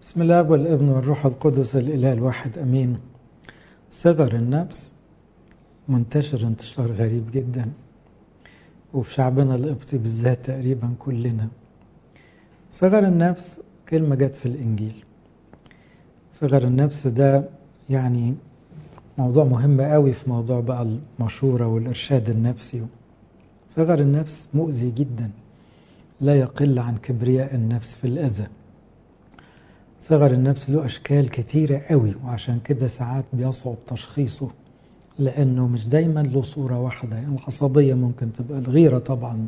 بسم الله والابن والروح القدس الإله الواحد أمين صغر النفس منتشر انتشار غريب جدا وفي شعبنا القبطي بالذات تقريبا كلنا صغر النفس كلمة جت في الإنجيل صغر النفس ده يعني موضوع مهم قوي في موضوع بقى المشورة والإرشاد النفسي صغر النفس مؤذي جدا لا يقل عن كبرياء النفس في الأذى صغر النفس له أشكال كتيرة قوي وعشان كده ساعات بيصعب تشخيصه لأنه مش دايما له صورة واحدة يعني العصبية ممكن تبقى الغيرة طبعا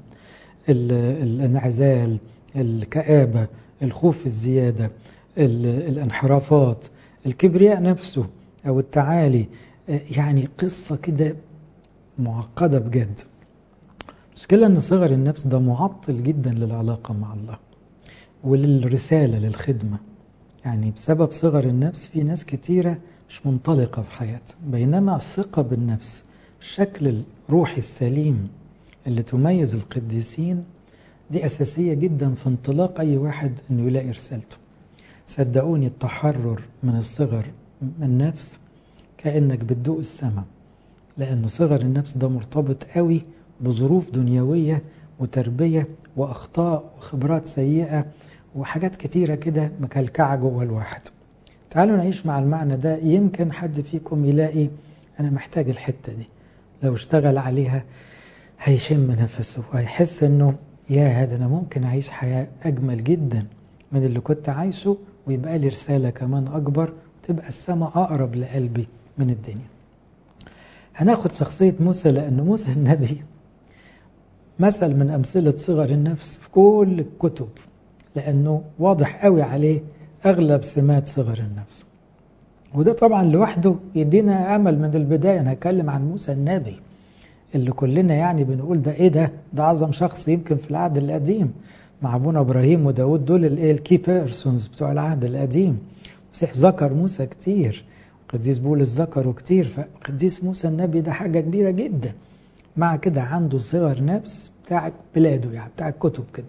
الانعزال الكآبة الخوف الزيادة الانحرافات الكبرياء نفسه أو التعالي يعني قصة كده معقدة بجد المشكلة أن صغر النفس ده معطل جدا للعلاقة مع الله وللرسالة للخدمة يعني بسبب صغر النفس في ناس كتيرة مش منطلقة في حياتها بينما الثقة بالنفس الشكل الروحي السليم اللي تميز القديسين دي أساسية جدا في انطلاق أي واحد أنه يلاقي رسالته صدقوني التحرر من الصغر من النفس كأنك بتدوق السماء لأنه صغر النفس ده مرتبط قوي بظروف دنيوية وتربية وأخطاء وخبرات سيئة وحاجات كتيرة كده مكلكعة جوه الواحد تعالوا نعيش مع المعنى ده يمكن حد فيكم يلاقي أنا محتاج الحتة دي لو اشتغل عليها هيشم نفسه وهيحس أنه يا هذا أنا ممكن أعيش حياة أجمل جدا من اللي كنت عايشه ويبقى لي رسالة كمان أكبر تبقى السماء أقرب لقلبي من الدنيا هناخد شخصية موسى لأن موسى النبي مثل من أمثلة صغر النفس في كل الكتب لأنه واضح قوي عليه أغلب سمات صغر النفس وده طبعا لوحده يدينا أمل من البداية أنا هتكلم عن موسى النبي اللي كلنا يعني بنقول ده إيه ده ده أعظم شخص يمكن في العهد القديم مع أبونا إبراهيم وداود دول الإيه الكي بيرسونز بتوع العهد القديم مسيح ذكر موسى كتير قديس بولس ذكره كتير فقديس موسى النبي ده حاجة كبيرة جدا مع كده عنده صغر نفس بتاع بلاده يعني بتاع الكتب كده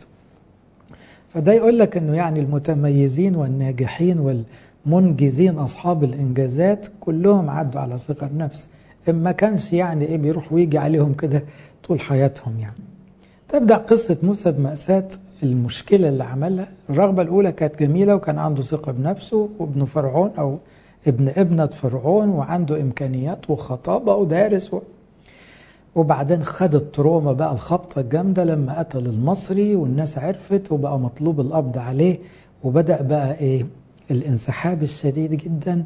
فده يقول لك انه يعني المتميزين والناجحين والمنجزين اصحاب الانجازات كلهم عدوا على صغر نفس اما كانش يعني ايه بيروح ويجي عليهم كده طول حياتهم يعني تبدا قصه موسى بماساه المشكله اللي عملها الرغبه الاولى كانت جميله وكان عنده ثقه بنفسه وابن فرعون او ابن ابنه فرعون وعنده امكانيات وخطابه ودارس و... وبعدين خد التروما بقى الخبطة الجامدة لما قتل المصري والناس عرفت وبقى مطلوب القبض عليه وبدأ بقى ايه الانسحاب الشديد جدا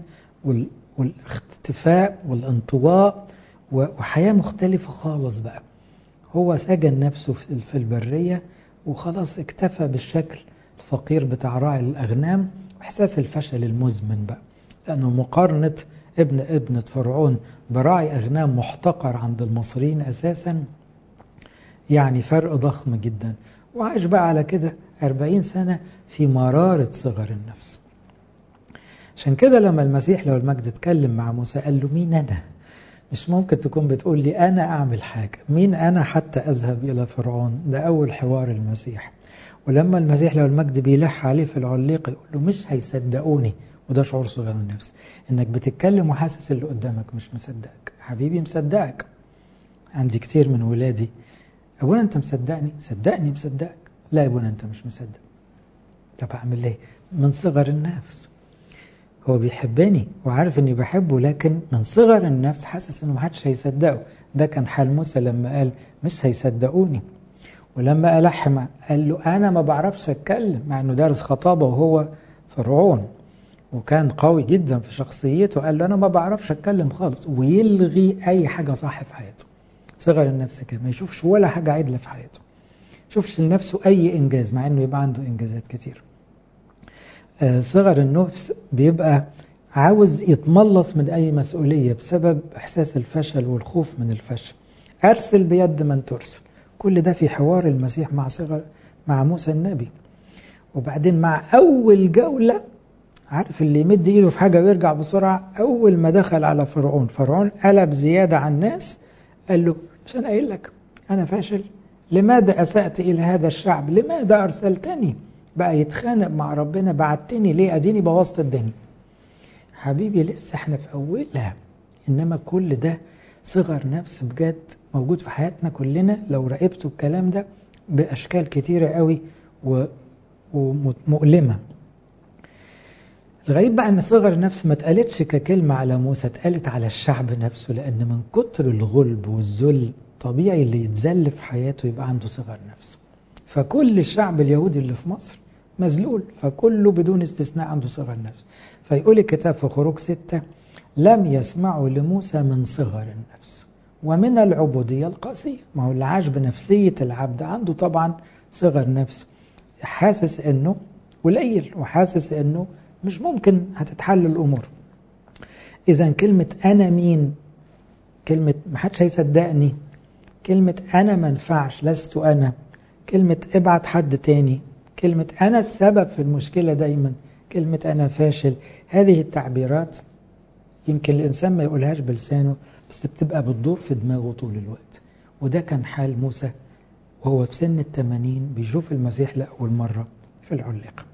والاختفاء والانطواء وحياة مختلفة خالص بقى هو سجن نفسه في البرية وخلاص اكتفى بالشكل الفقير بتاع راعي الأغنام وإحساس الفشل المزمن بقى لأنه مقارنة ابن ابنة فرعون براعي أغنام محتقر عند المصريين أساسا يعني فرق ضخم جدا وعاش بقى على كده أربعين سنة في مرارة صغر النفس عشان كده لما المسيح لو المجد اتكلم مع موسى قال له مين أنا مش ممكن تكون بتقول لي أنا أعمل حاجة مين أنا حتى أذهب إلى فرعون ده أول حوار المسيح ولما المسيح لو المجد بيلح عليه في العليقة يقول له مش هيصدقوني وده شعور صغير النفس انك بتتكلم وحاسس اللي قدامك مش مصدقك حبيبي مصدقك عندي كتير من ولادي ابونا انت مصدقني صدقني مصدقك لا يا ابونا انت مش مصدق طب اعمل ايه من صغر النفس هو بيحبني وعارف اني بحبه لكن من صغر النفس حاسس انه محدش هيصدقه ده كان حال موسى لما قال مش هيصدقوني ولما ألحم قال له أنا ما بعرفش أتكلم مع أنه دارس خطابة وهو فرعون وكان قوي جدا في شخصيته قال له انا ما بعرفش اتكلم خالص ويلغي اي حاجه صح في حياته صغر النفس كده ما يشوفش ولا حاجه عدله في حياته يشوفش لنفسه اي انجاز مع انه يبقى عنده انجازات كتير آه صغر النفس بيبقى عاوز يتملص من اي مسؤوليه بسبب احساس الفشل والخوف من الفشل ارسل بيد من ترسل كل ده في حوار المسيح مع صغر مع موسى النبي وبعدين مع اول جوله عارف اللي يمد ايده في حاجه ويرجع بسرعه اول ما دخل على فرعون فرعون قلب زياده عن الناس قال له مش انا قايل لك انا فاشل لماذا اسات الى هذا الشعب لماذا ارسلتني بقى يتخانق مع ربنا بعتني ليه اديني بوظت الدنيا حبيبي لسه احنا في اولها انما كل ده صغر نفس بجد موجود في حياتنا كلنا لو راقبتوا الكلام ده باشكال كتيره قوي ومؤلمه الغريب بقى ان صغر النفس ما اتقالتش ككلمه على موسى اتقالت على الشعب نفسه لان من كتر الغلب والذل طبيعي اللي يتذل في حياته يبقى عنده صغر نفس فكل الشعب اليهودي اللي في مصر مذلول فكله بدون استثناء عنده صغر نفس فيقول الكتاب في خروج ستة لم يسمعوا لموسى من صغر النفس ومن العبودية القاسية ما هو اللي عاش بنفسية العبد عنده طبعا صغر نفس حاسس انه قليل وحاسس انه مش ممكن هتتحل الامور اذا كلمة انا مين كلمة ما حدش هيصدقني كلمة انا منفعش لست انا كلمة ابعت حد تاني كلمة أنا السبب في المشكلة دايما كلمة أنا فاشل هذه التعبيرات يمكن الإنسان ما يقولهاش بلسانه بس بتبقى بتدور في دماغه طول الوقت وده كان حال موسى وهو في سن التمانين بيشوف المسيح لأول مرة في العليقة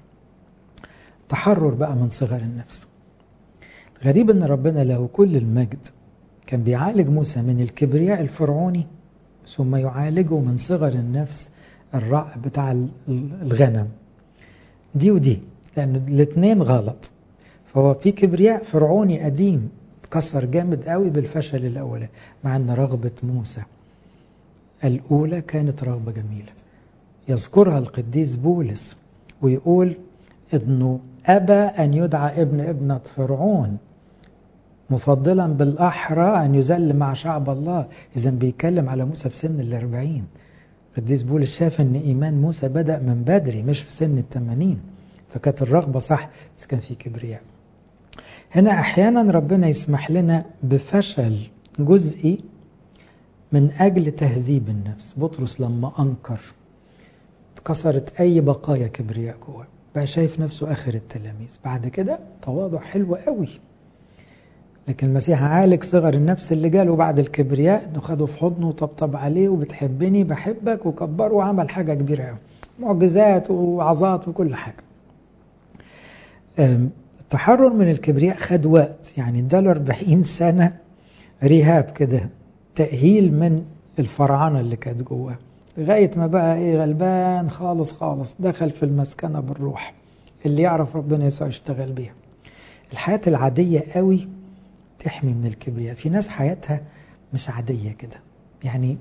تحرر بقى من صغر النفس غريب ان ربنا له كل المجد كان بيعالج موسى من الكبرياء الفرعوني ثم يعالجه من صغر النفس الرع بتاع الغنم دي ودي لأن الاثنين غلط فهو في كبرياء فرعوني قديم اتكسر جامد قوي بالفشل الأولى مع أن رغبة موسى الأولى كانت رغبة جميلة يذكرها القديس بولس ويقول انه ابى ان يدعى ابن ابنة فرعون مفضلا بالاحرى ان يذل مع شعب الله اذا بيتكلم على موسى في سن الاربعين قديس بولس شاف ان ايمان موسى بدا من بدري مش في سن الثمانين فكانت الرغبه صح بس كان في كبرياء هنا احيانا ربنا يسمح لنا بفشل جزئي من اجل تهذيب النفس بطرس لما انكر اتكسرت اي بقايا كبرياء جواه بقى شايف نفسه اخر التلاميذ بعد كده تواضع حلو قوي لكن المسيح عالج صغر النفس اللي جاله بعد الكبرياء انه خده في حضنه وطبطب عليه وبتحبني بحبك وكبره وعمل حاجه كبيره قوي معجزات وعظات وكل حاجه التحرر من الكبرياء خد وقت يعني اداله 40 سنه رهاب كده تأهيل من الفرعنه اللي كانت جواه لغايه ما بقى ايه غلبان خالص خالص دخل في المسكنه بالروح اللي يعرف ربنا يسوع يشتغل بيها الحياه العاديه قوي تحمي من الكبرياء في ناس حياتها مش عادية كده يعني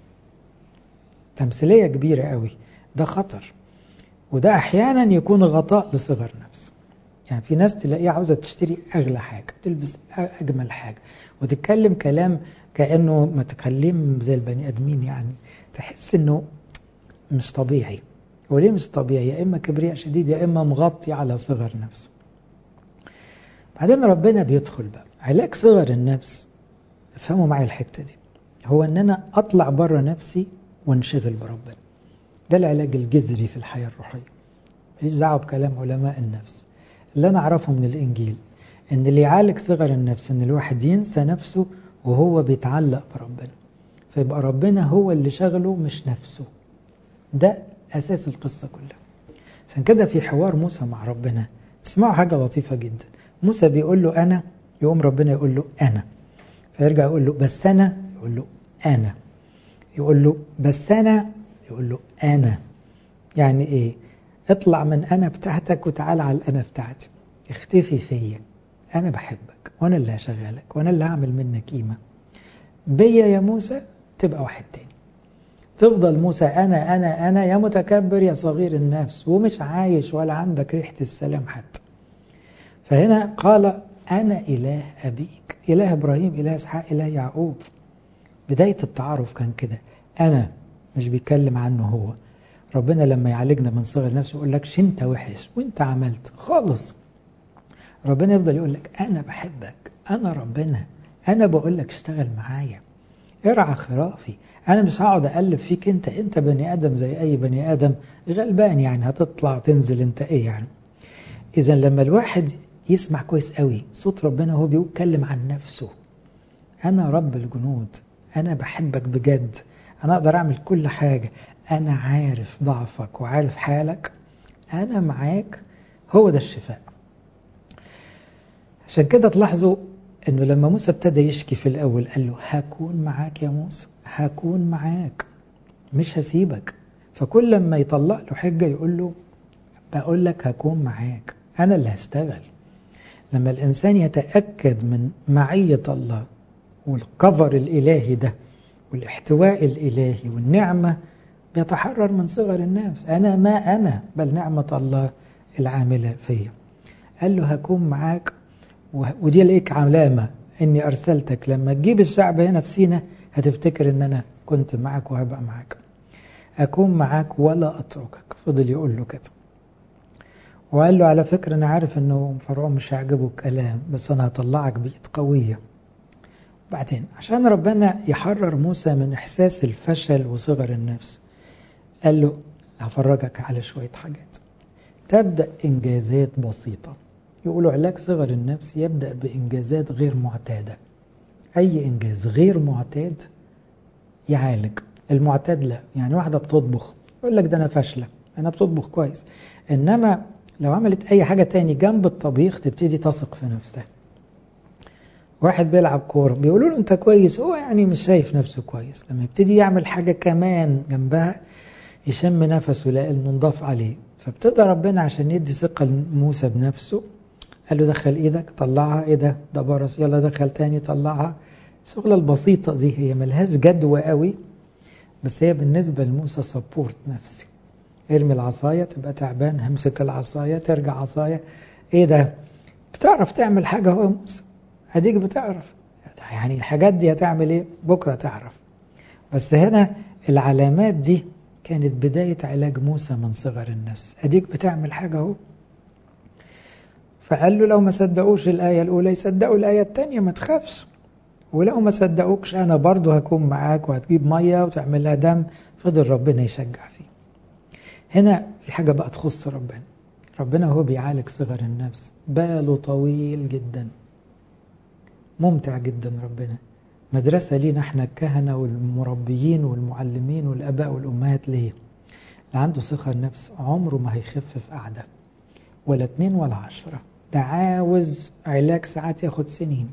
تمثيلية كبيرة قوي ده خطر وده أحيانا يكون غطاء لصغر نفس يعني في ناس تلاقيها عاوزة تشتري أغلى حاجة تلبس أجمل حاجة وتتكلم كلام كأنه ما تكلم زي البني آدمين يعني تحس إنه مش طبيعي وليه مش طبيعي يا إما كبرياء شديد يا إما مغطي على صغر نفس بعدين ربنا بيدخل بقى علاج صغر النفس افهموا معايا الحتة دي هو ان انا اطلع بره نفسي وانشغل بربنا ده العلاج الجذري في الحياة الروحية ماليش دعوة بكلام علماء النفس اللي انا اعرفه من الانجيل ان اللي يعالج صغر النفس ان الواحد ينسى نفسه وهو بيتعلق بربنا فيبقى ربنا هو اللي شغله مش نفسه ده اساس القصة كلها عشان كده في حوار موسى مع ربنا تسمعوا حاجة لطيفة جدا موسى بيقول له أنا يقوم ربنا يقول له أنا فيرجع يقول له بس أنا يقول له أنا يقول له بس أنا يقول له أنا يعني إيه اطلع من أنا بتاعتك وتعال على الأنا بتاعتي اختفي فيا أنا بحبك وأنا اللي هشغلك وأنا اللي هعمل منك قيمة بيا يا موسى تبقى واحد تاني تفضل موسى أنا أنا أنا يا متكبر يا صغير النفس ومش عايش ولا عندك ريحة السلام حتى فهنا قال أنا إله أبيك إله إبراهيم إله إسحاق إله يعقوب بداية التعارف كان كده أنا مش بيتكلم عنه هو ربنا لما يعالجنا من صغر نفسه يقول لك انت وحش وانت عملت خالص ربنا يفضل يقول لك أنا بحبك أنا ربنا أنا بقول لك اشتغل معايا ارعى خرافي أنا مش هقعد أقلب فيك أنت أنت بني آدم زي أي بني آدم غلبان يعني هتطلع تنزل أنت إيه يعني إذا لما الواحد يسمع كويس قوي صوت ربنا وهو بيتكلم عن نفسه أنا رب الجنود أنا بحبك بجد أنا أقدر أعمل كل حاجة أنا عارف ضعفك وعارف حالك أنا معاك هو ده الشفاء عشان كده تلاحظوا انه لما موسى ابتدى يشكي في الاول قال له هكون معاك يا موسى هكون معاك مش هسيبك فكل لما يطلع له حجه يقول له بقول لك هكون معاك انا اللي هشتغل لما الانسان يتاكد من معيه الله والكفر الالهي ده والاحتواء الالهي والنعمه بيتحرر من صغر النفس انا ما انا بل نعمه الله العامله فيا قال له هكون معاك ودي ليك علامة إني أرسلتك لما تجيب الشعب هنا في سينا هتفتكر إن أنا كنت معك وهبقى معك أكون معك ولا أتركك فضل يقول له كده وقال له على فكرة أنا عارف إنه فرعون مش هيعجبه الكلام بس أنا هطلعك بإيد قوية بعدين عشان ربنا يحرر موسى من إحساس الفشل وصغر النفس قال له هفرجك على شوية حاجات تبدأ إنجازات بسيطة يقولوا علاج صغر النفس يبدأ بإنجازات غير معتادة أي إنجاز غير معتاد يعالج المعتاد لا يعني واحدة بتطبخ يقول لك ده أنا فاشلة أنا بتطبخ كويس إنما لو عملت أي حاجة تاني جنب الطبيخ تبتدي تثق في نفسها واحد بيلعب كورة بيقولوا له أنت كويس هو يعني مش شايف نفسه كويس لما يبتدي يعمل حاجة كمان جنبها يشم نفسه يلاقي إنه نضاف عليه فابتدى ربنا عشان يدي ثقة لموسى بنفسه قال له دخل ايدك طلعها ايه ده ده برص يلا دخل تاني طلعها الشغلة البسيطة دي هي ملهاش جدوى قوي بس هي بالنسبة لموسى سبورت نفسي ارمي العصاية تبقى تعبان همسك العصاية ترجع عصاية ايه ده بتعرف تعمل حاجة هو موسى اديك بتعرف يعني الحاجات دي هتعمل ايه بكرة تعرف بس هنا العلامات دي كانت بداية علاج موسى من صغر النفس اديك بتعمل حاجة اهو فقال له لو ما صدقوش الآية الأولى يصدقوا الآية الثانية ما تخافش ولو ما صدقوكش أنا برضو هكون معاك وهتجيب مية وتعمل لها دم فضل ربنا يشجع فيه هنا في حاجة بقى تخص ربنا ربنا هو بيعالج صغر النفس باله طويل جدا ممتع جدا ربنا مدرسة لينا احنا الكهنة والمربيين والمعلمين والأباء والأمهات ليه اللي عنده صغر نفس عمره ما هيخف في قعدة ولا اتنين ولا عشرة ده عاوز علاج ساعات ياخد سنين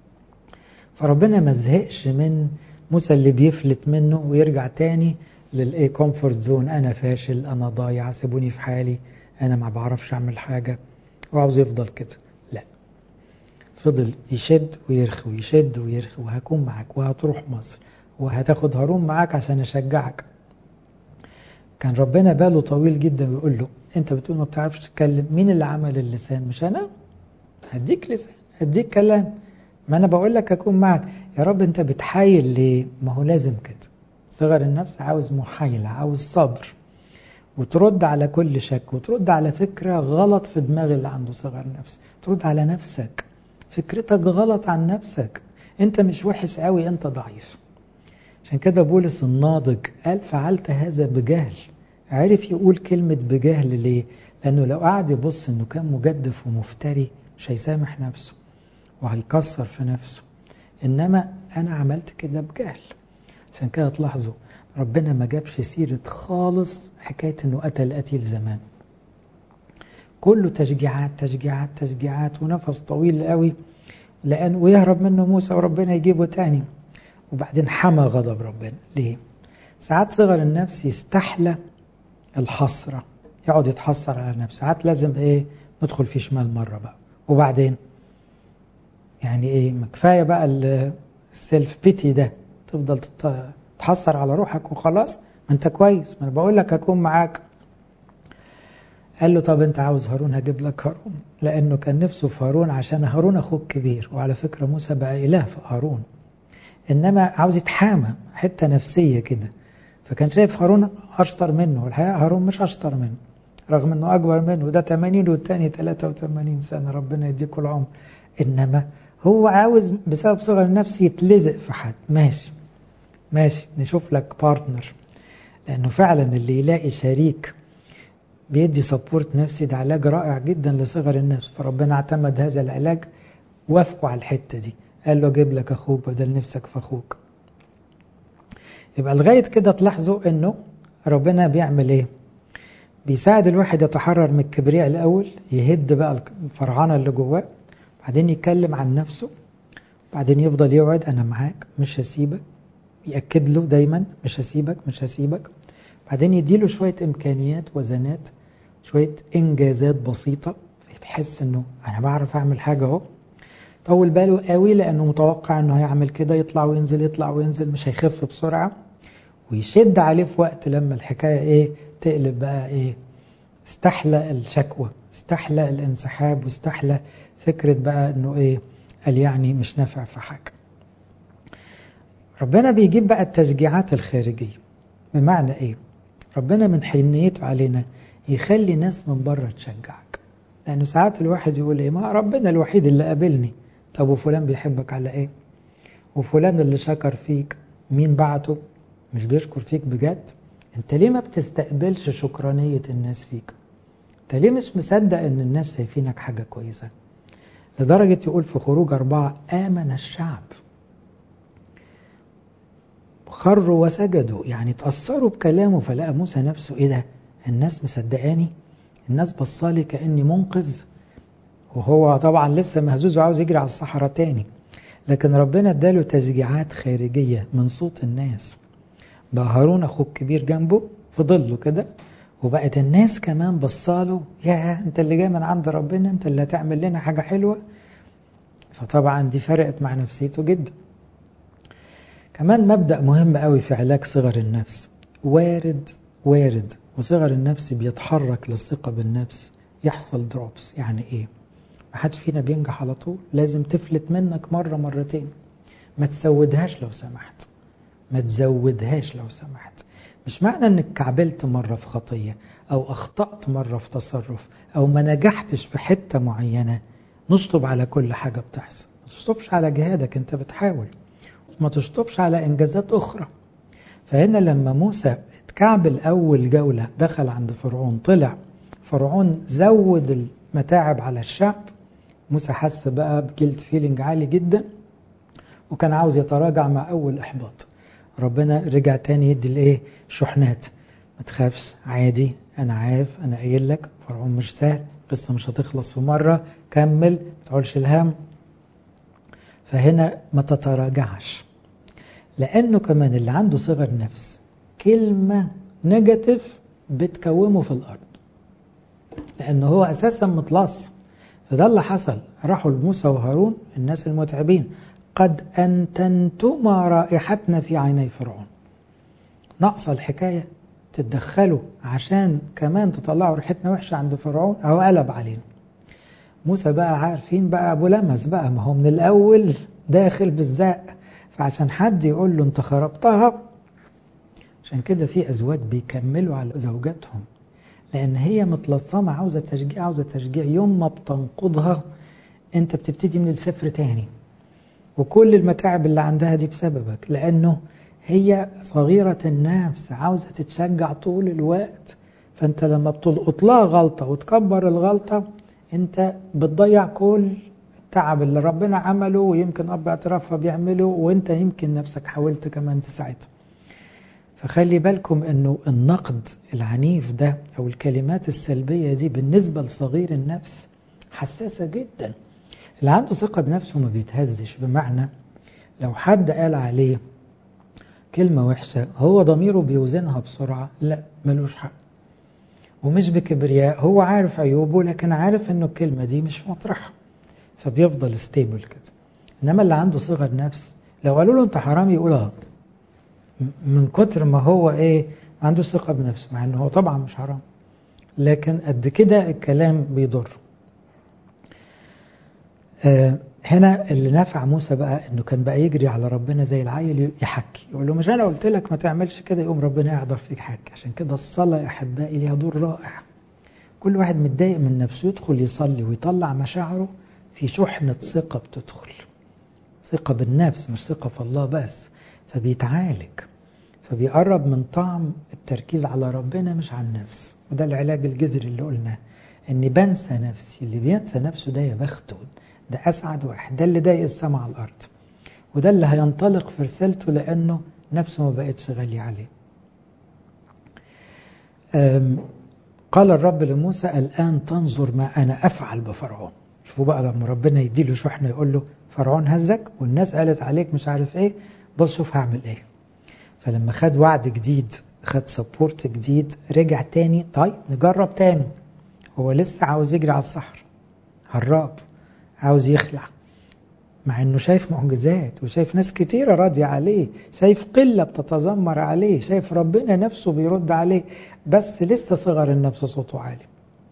فربنا ما زهقش من موسى اللي بيفلت منه ويرجع تاني للايه كومفورت زون انا فاشل انا ضايع سيبوني في حالي انا ما بعرفش اعمل حاجه وعاوز يفضل كده لا فضل يشد ويرخي ويشد ويرخي وهكون معاك وهتروح مصر وهتاخد هارون معاك عشان اشجعك كان ربنا باله طويل جدا ويقول له انت بتقول ما بتعرفش تتكلم مين اللي عمل اللسان مش انا هديك لسان هديك كلام ما انا بقول لك اكون معك يا رب انت بتحايل ليه ما هو لازم كده صغر النفس عاوز محايلة عاوز صبر وترد على كل شك وترد على فكرة غلط في دماغ اللي عنده صغر نفس ترد على نفسك فكرتك غلط عن نفسك انت مش وحش قوي انت ضعيف عشان كده بولس الناضج قال فعلت هذا بجهل عرف يقول كلمة بجهل ليه لأنه لو قعد يبص أنه كان مجدف ومفتري مش هيسامح نفسه وهيكسر في نفسه إنما أنا عملت كده بجهل عشان كده تلاحظوا ربنا ما جابش سيرة خالص حكاية أنه قتل قتيل زمان كله تشجيعات تشجيعات تشجيعات ونفس طويل قوي لأن ويهرب منه موسى وربنا يجيبه تاني وبعدين حمى غضب ربنا ليه؟ ساعات صغر النفس يستحلى الحسرة يقعد يتحسر على نفسه ساعات لازم ايه ندخل في شمال مرة بقى وبعدين يعني ايه ما كفاية بقى السيلف بيتي ده تفضل تحسر على روحك وخلاص ما انت كويس ما انا بقول لك هكون معاك قال له طب انت عاوز هارون هجيب لك هارون لانه كان نفسه في هارون عشان هارون اخوك كبير وعلى فكرة موسى بقى اله في هارون انما عاوز يتحامى حتة نفسية كده فكان شايف هارون اشطر منه والحقيقة هارون مش اشطر منه رغم انه اكبر منه ده 80 والتاني 83 سنة ربنا يديكوا العمر انما هو عاوز بسبب صغر النفس يتلزق في حد ماشي ماشي نشوف لك بارتنر لانه فعلا اللي يلاقي شريك بيدي سبورت نفسي ده علاج رائع جدا لصغر النفس فربنا اعتمد هذا العلاج وافقوا على الحته دي قال له اجيب لك اخوك بدل نفسك في اخوك يبقى لغايه كده تلاحظوا انه ربنا بيعمل ايه بيساعد الواحد يتحرر من الكبرياء الأول يهد بقى الفرعنة اللي جواه بعدين يتكلم عن نفسه بعدين يفضل يوعد أنا معاك مش هسيبك يأكد له دايما مش هسيبك مش هسيبك بعدين يديله شوية إمكانيات وزنات شوية إنجازات بسيطة بيحس إنه أنا بعرف أعمل حاجة أهو طول باله قوي لأنه متوقع إنه هيعمل كده يطلع وينزل يطلع وينزل مش هيخف بسرعة ويشد عليه في وقت لما الحكاية إيه تقلب بقى إيه استحلى الشكوى استحلى الانسحاب واستحلى فكرة بقى إنه إيه قال يعني مش نافع في حاجة ربنا بيجيب بقى التشجيعات الخارجية بمعنى إيه ربنا من حنيته علينا يخلي ناس من بره تشجعك لأنه ساعات الواحد يقول إيه ما ربنا الوحيد اللي قابلني طب وفلان بيحبك على إيه وفلان اللي شكر فيك مين بعته مش بيشكر فيك بجد انت ليه ما بتستقبلش شكرانية الناس فيك انت ليه مش مصدق ان الناس شايفينك حاجة كويسة لدرجة يقول في خروج أربعة آمن الشعب خروا وسجدوا يعني تأثروا بكلامه فلقى موسى نفسه ايه ده الناس مصدقاني الناس بصالي كأني منقذ وهو طبعا لسه مهزوز وعاوز يجري على الصحراء تاني لكن ربنا اداله تشجيعات خارجية من صوت الناس بقى هارون اخوه الكبير جنبه فضل له كده وبقت الناس كمان بصاله يا انت اللي جاي من عند ربنا انت اللي هتعمل لنا حاجة حلوة فطبعا دي فرقت مع نفسيته جدا كمان مبدأ مهم قوي في علاج صغر النفس وارد وارد وصغر النفس بيتحرك للثقة بالنفس يحصل دروبس يعني ايه ما حدش فينا بينجح على طول لازم تفلت منك مرة مرتين ما تسودهاش لو سمحت ما تزودهاش لو سمحت مش معنى انك كعبلت مرة في خطية او اخطأت مرة في تصرف او ما نجحتش في حتة معينة نشطب على كل حاجة بتحصل ما تشطبش على جهادك انت بتحاول ما تشطبش على انجازات اخرى فهنا لما موسى اتكعبل اول جولة دخل عند فرعون طلع فرعون زود المتاعب على الشعب موسى حس بقى بجلد فيلينج عالي جدا وكان عاوز يتراجع مع اول احباط ربنا رجع تاني يدي الايه شحنات ما تخافش عادي انا عارف انا قايل لك فرعون مش سهل قصة مش هتخلص في مرة كمل ما تقولش الهم فهنا ما تتراجعش لانه كمان اللي عنده صغر نفس كلمة نيجاتيف بتكومه في الارض لانه هو اساسا متلص فده اللي حصل راحوا لموسى وهارون الناس المتعبين قد أنتنتما رائحتنا في عيني فرعون ناقص الحكاية تتدخلوا عشان كمان تطلعوا ريحتنا وحشة عند فرعون أو قلب علينا موسى بقى عارفين بقى أبو لمس بقى ما هو من الأول داخل بالزاق فعشان حد يقول له أنت خربتها عشان كده في أزواج بيكملوا على زوجاتهم لأن هي متلصمة عاوزة تشجيع عاوزة تشجيع يوم ما بتنقضها أنت بتبتدي من الصفر تاني وكل المتاعب اللي عندها دي بسببك لأنه هي صغيرة النفس عاوزة تتشجع طول الوقت فأنت لما بتلقط لها غلطة وتكبر الغلطة أنت بتضيع كل التعب اللي ربنا عمله ويمكن أب اعترافها بيعمله وأنت يمكن نفسك حاولت كمان تساعدها فخلي بالكم أنه النقد العنيف ده أو الكلمات السلبية دي بالنسبة لصغير النفس حساسة جداً اللي عنده ثقة بنفسه ما بيتهزش بمعنى لو حد قال عليه كلمة وحشة هو ضميره بيوزنها بسرعة لا ملوش حق ومش بكبرياء هو عارف عيوبه لكن عارف انه الكلمة دي مش مطرحة فبيفضل ستيبل كده انما اللي عنده صغر نفس لو قالوا له انت حرامي يقول اه من كتر ما هو ايه ما عنده ثقة بنفسه مع انه هو طبعا مش حرام لكن قد كده الكلام بيضر هنا اللي نفع موسى بقى انه كان بقى يجري على ربنا زي العيل يحكي يقول له مش انا قلت لك ما تعملش كده يقوم ربنا يحضر فيك حكي عشان كده الصلاه يا احبائي ليها دور رائع كل واحد متضايق من نفسه يدخل يصلي ويطلع مشاعره في شحنه ثقه بتدخل ثقه بالنفس مش ثقه في الله بس فبيتعالج فبيقرب من طعم التركيز على ربنا مش على النفس وده العلاج الجذري اللي قلناه اني بنسى نفسي اللي بينسى نفسه ده يا بخته ده أسعد واحد ده اللي ضايق السما على الأرض وده اللي هينطلق في رسالته لأنه نفسه ما بقتش غالية عليه قال الرب لموسى الآن تنظر ما أنا أفعل بفرعون شوفوا بقى لما ربنا يديله شحنة يقول له فرعون هزك والناس قالت عليك مش عارف ايه بص شوف هعمل ايه فلما خد وعد جديد خد سبورت جديد رجع تاني طيب نجرب تاني هو لسه عاوز يجري على الصحر هراب عاوز يخلع مع انه شايف معجزات وشايف ناس كتيرة راضية عليه شايف قلة بتتذمر عليه شايف ربنا نفسه بيرد عليه بس لسه صغر النفس صوته عالي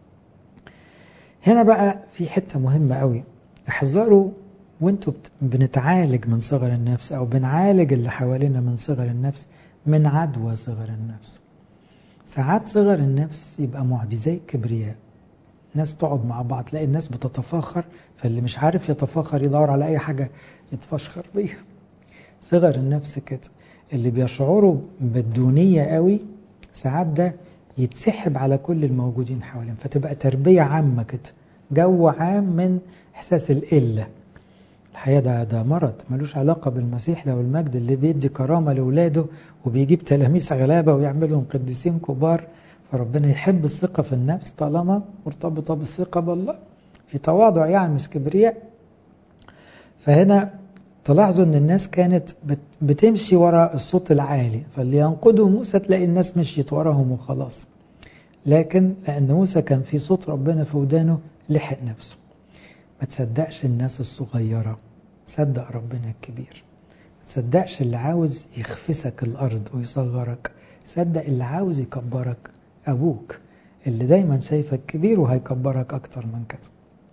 هنا بقى في حتة مهمة قوي احذروا وانتوا بنتعالج من صغر النفس او بنعالج اللي حوالينا من صغر النفس من عدوى صغر النفس ساعات صغر النفس يبقى معدي زي الكبرياء ناس تقعد مع بعض تلاقي الناس بتتفاخر فاللي مش عارف يتفاخر يدور على اي حاجة يتفشخر بيها صغر النفس كده اللي بيشعروا بالدونية قوي ساعات ده يتسحب على كل الموجودين حواليهم فتبقى تربية عامة كده جو عام من إحساس القلة الحقيقة ده, ده مرض ملوش علاقة بالمسيح لو المجد اللي بيدي كرامة لأولاده وبيجيب تلاميذ غلابة ويعملهم قديسين كبار فربنا يحب الثقة في النفس طالما مرتبطة بالثقة بالله في تواضع يعني مش كبرياء فهنا تلاحظوا ان الناس كانت بتمشي وراء الصوت العالي فاللي ينقده موسى تلاقي الناس مشيت وراهم وخلاص لكن لان موسى كان في صوت ربنا في ودانه لحق نفسه ما تصدقش الناس الصغيرة صدق ربنا الكبير ما تصدقش اللي عاوز يخفسك الأرض ويصغرك صدق اللي عاوز يكبرك أبوك اللي دايما شايفك كبير وهيكبرك أكتر من كده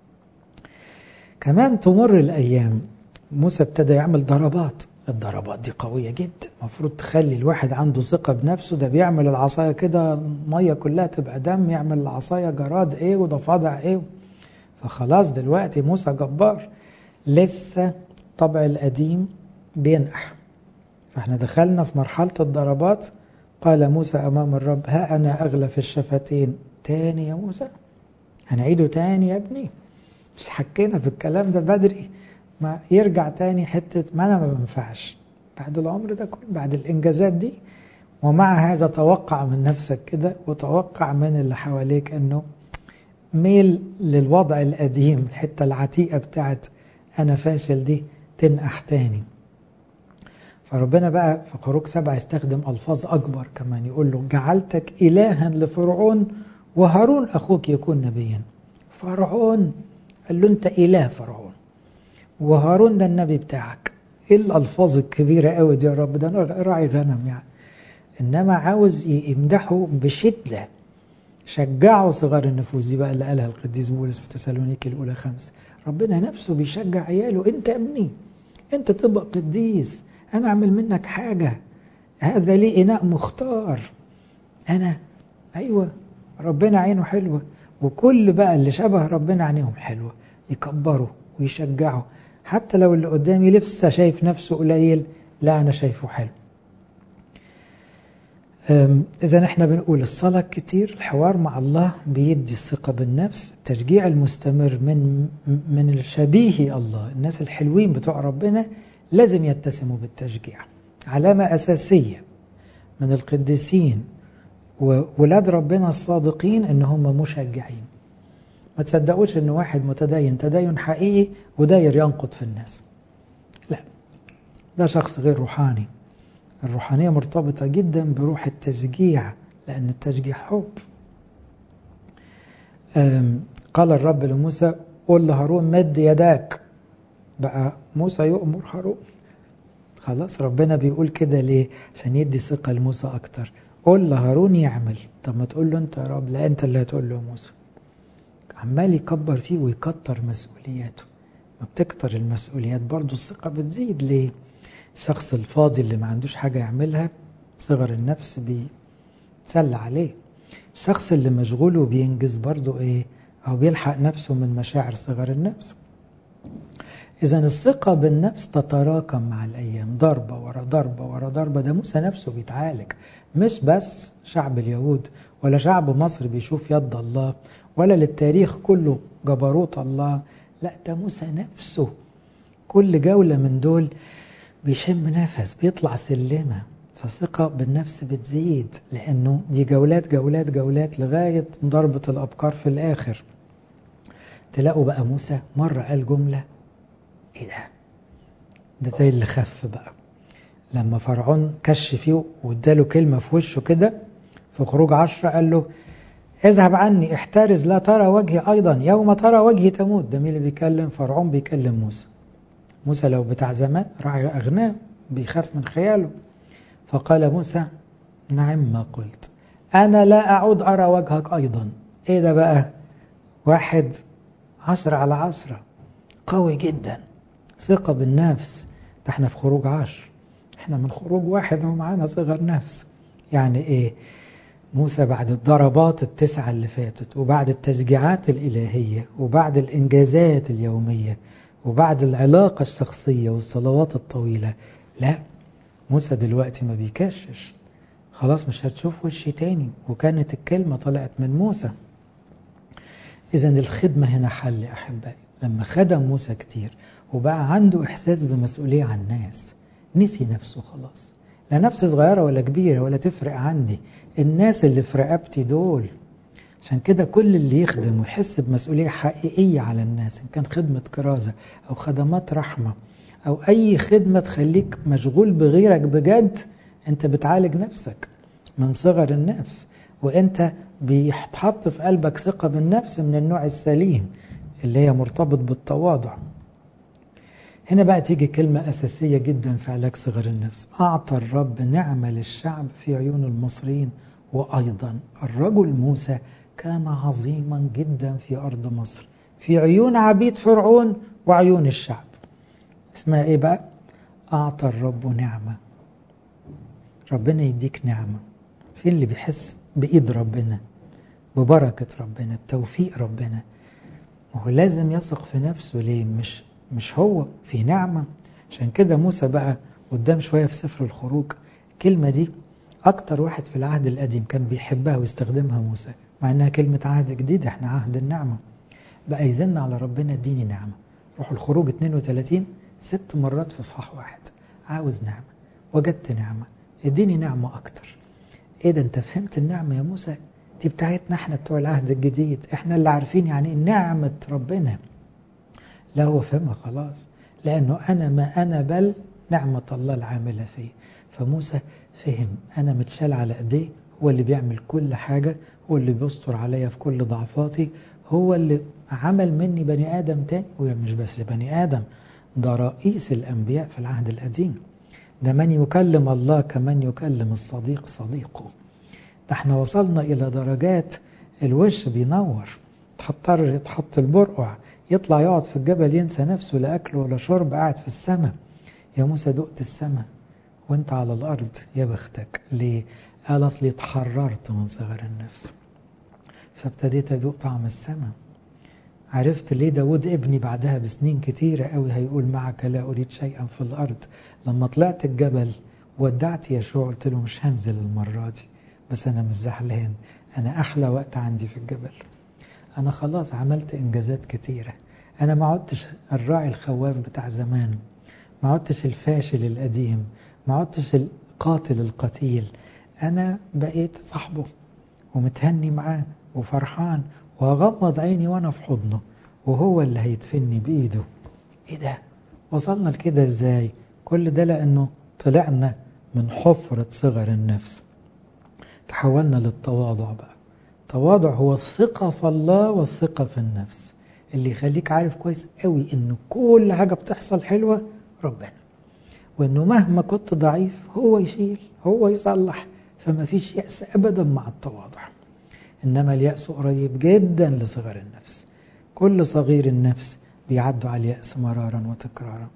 كمان تمر الأيام موسى ابتدى يعمل ضربات الضربات دي قوية جدا المفروض تخلي الواحد عنده ثقة بنفسه ده بيعمل العصاية كده مية كلها تبقى دم يعمل العصاية جراد ايه وضفادع ايه فخلاص دلوقتي موسى جبار لسه طبع القديم بينقح فاحنا دخلنا في مرحلة الضربات قال موسى أمام الرب ها أنا أغلى في الشفتين تاني يا موسى هنعيده تاني يا ابني مش حكينا في الكلام ده بدري ما يرجع تاني حتة ما أنا ما بنفعش بعد العمر ده كله بعد الإنجازات دي ومع هذا توقع من نفسك كده وتوقع من اللي حواليك أنه ميل للوضع القديم الحتة العتيقة بتاعت أنا فاشل دي تنقح تاني فربنا بقى في خروج سبعة يستخدم ألفاظ أكبر كمان يقول له جعلتك إلها لفرعون وهارون أخوك يكون نبيا فرعون قال له أنت إله فرعون وهارون ده النبي بتاعك إيه الألفاظ الكبيرة قوي دي يا رب ده أنا راعي غنم يعني إنما عاوز يمدحه بشدة شجعوا صغار النفوس دي بقى اللي قالها القديس بولس في تسالونيك الأولى خمسة ربنا نفسه بيشجع عياله أنت ابني أنت تبقى قديس أنا أعمل منك حاجة هذا لي إناء مختار أنا أيوة ربنا عينه حلوة وكل بقى اللي شبه ربنا عينيهم حلوة يكبروا ويشجعوا حتى لو اللي قدامي لسه شايف نفسه قليل لا أنا شايفه حلو إذا احنا بنقول الصلاة كتير الحوار مع الله بيدي الثقة بالنفس التشجيع المستمر من من الشبيه الله الناس الحلوين بتوع ربنا لازم يتسموا بالتشجيع علامة أساسية من القديسين وولاد ربنا الصادقين ان هم مشجعين ما تصدقوش ان واحد متدين تدين حقيقي وداير ينقض في الناس لا ده شخص غير روحاني الروحانية مرتبطة جدا بروح التشجيع لأن التشجيع حب قال الرب لموسى قل لهارون مد يداك بقى موسى يؤمر هارون خلاص ربنا بيقول كده ليه عشان يدي ثقة لموسى أكتر قول لهارون يعمل طب ما تقول له أنت يا رب لا أنت اللي هتقول له موسى عمال يكبر فيه ويكتر مسؤولياته ما بتكتر المسؤوليات برضو الثقة بتزيد ليه الشخص الفاضي اللي ما عندوش حاجة يعملها صغر النفس بيتسلى عليه الشخص اللي مشغول وبينجز برضو ايه او بيلحق نفسه من مشاعر صغر النفس اذا الثقة بالنفس تتراكم مع الايام ضربة ورا ضربة ورا ضربة ده موسى نفسه بيتعالج مش بس شعب اليهود ولا شعب مصر بيشوف يد الله ولا للتاريخ كله جبروت الله لا ده موسى نفسه كل جولة من دول بيشم نفس بيطلع سلمة فالثقة بالنفس بتزيد لأنه دي جولات جولات جولات لغاية ضربة الأبكار في الآخر تلاقوا بقى موسى مرة قال جملة إيه ده ده زي اللي خف بقى لما فرعون كش فيه واداله كلمة في وشه كده في خروج عشرة قال له اذهب عني احترز لا ترى وجهي أيضا يوم ترى وجهي تموت ده مين اللي بيكلم فرعون بيكلم موسى موسى لو بتاع زمان راعي أغنام بيخاف من خياله فقال موسى نعم ما قلت أنا لا أعود أرى وجهك أيضا إيه ده بقى واحد عشرة على عشرة قوي جدا ثقة بالنفس ده احنا في خروج عشر احنا من خروج واحد ومعانا صغر نفس يعني ايه موسى بعد الضربات التسعة اللي فاتت وبعد التشجيعات الإلهية وبعد الإنجازات اليومية وبعد العلاقة الشخصية والصلوات الطويلة لا موسى دلوقتي ما بيكشش خلاص مش هتشوف وشي تاني وكانت الكلمة طلعت من موسى إذا الخدمة هنا حل يا أحبائي لما خدم موسى كتير وبقى عنده إحساس بمسؤولية عن الناس نسي نفسه خلاص لا نفس صغيرة ولا كبيرة ولا تفرق عندي الناس اللي في رقبتي دول عشان كده كل اللي يخدم ويحس بمسؤولية حقيقية على الناس إن كان خدمة كرازة أو خدمات رحمة أو أي خدمة تخليك مشغول بغيرك بجد أنت بتعالج نفسك من صغر النفس وأنت بيتحط في قلبك ثقة بالنفس من النوع السليم اللي هي مرتبط بالتواضع هنا بقى تيجي كلمة أساسية جدا في علاج صغر النفس أعطى الرب نعمة للشعب في عيون المصريين وأيضا الرجل موسى كان عظيما جدا في أرض مصر في عيون عبيد فرعون وعيون الشعب اسمها إيه بقى أعطى الرب نعمة ربنا يديك نعمة في اللي بيحس بإيد ربنا ببركة ربنا بتوفيق ربنا وهو لازم يثق في نفسه ليه مش مش هو في نعمة عشان كده موسى بقى قدام شوية في سفر الخروج الكلمة دي أكتر واحد في العهد القديم كان بيحبها ويستخدمها موسى مع إنها كلمة عهد جديد إحنا عهد النعمة بقى يزن على ربنا اديني نعمة روح الخروج 32 ست مرات في صحاح واحد عاوز نعمة وجدت نعمة اديني نعمة أكتر إيه ده أنت فهمت النعمة يا موسى دي بتاعتنا احنا بتوع العهد الجديد احنا اللي عارفين يعني ايه نعمة ربنا لا هو فهمها خلاص لأنه أنا ما أنا بل نعمة الله العاملة فيه فموسى فهم أنا متشال على أيديه هو اللي بيعمل كل حاجة هو اللي بيستر عليا في كل ضعفاتي هو اللي عمل مني بني آدم تاني ومش بس بني آدم ده رئيس الأنبياء في العهد القديم ده من يكلم الله كمن يكلم الصديق صديقه ده احنا وصلنا إلى درجات الوش بينور تحضر يتحط البرقع يطلع يقعد في الجبل ينسى نفسه لا أكل ولا شرب قاعد في السماء يا موسى دقت السماء وانت على الأرض يا بختك ليه؟ قال أصلي اتحررت من صغر النفس فابتديت أدوق طعم السماء عرفت ليه داود ابني بعدها بسنين كتيرة قوي هيقول معك لا أريد شيئا في الأرض لما طلعت الجبل ودعت يشوع قلت له مش هنزل المرة دي بس أنا مش زعلان أنا أحلى وقت عندي في الجبل أنا خلاص عملت إنجازات كتيرة أنا ما عدتش الراعي الخواف بتاع زمان ما عدتش الفاشل القديم ما عدتش القاتل القتيل أنا بقيت صاحبه ومتهني معاه وفرحان وهغمض عيني وأنا في حضنه وهو اللي هيدفني بإيده إيه ده وصلنا لكده إزاي كل ده لأنه طلعنا من حفرة صغر النفس تحولنا للتواضع بقى التواضع هو الثقة في الله والثقة في النفس اللي يخليك عارف كويس قوي ان كل حاجة بتحصل حلوة ربنا وانه مهما كنت ضعيف هو يشيل هو يصلح فما فيش يأس ابدا مع التواضع انما اليأس قريب جدا لصغر النفس كل صغير النفس بيعدوا على اليأس مرارا وتكرارا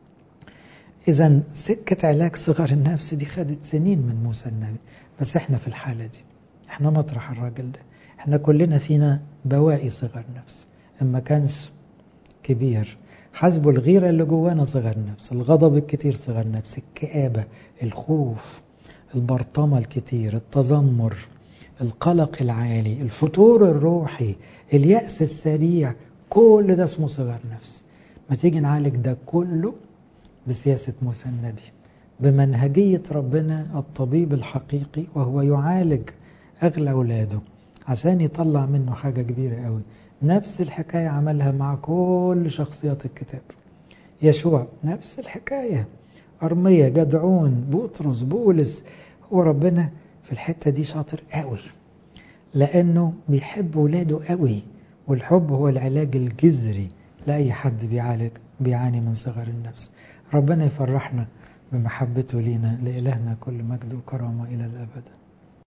إذا سكة علاج صغر النفس دي خدت سنين من موسى النبي بس احنا في الحالة دي احنا مطرح الراجل ده احنا كلنا فينا بواقي صغر نفس اما كانش كبير حسبوا الغيرة اللي جوانا صغر نفس الغضب الكتير صغر نفس الكآبة الخوف البرطمة الكتير التذمر القلق العالي الفتور الروحي اليأس السريع كل ده اسمه صغر نفس ما تيجي نعالج ده كله بسياسة موسى النبي بمنهجية ربنا الطبيب الحقيقي وهو يعالج أغلى أولاده عشان يطلع منه حاجة كبيرة قوي نفس الحكاية عملها مع كل شخصيات الكتاب يشوع نفس الحكاية أرمية جدعون بطرس بولس هو ربنا في الحتة دي شاطر قوي لأنه بيحب ولاده قوي والحب هو العلاج الجذري لأي حد بيعالج بيعاني من صغر النفس ربنا يفرحنا بمحبته لينا لإلهنا كل مجد وكرامة إلى الأبد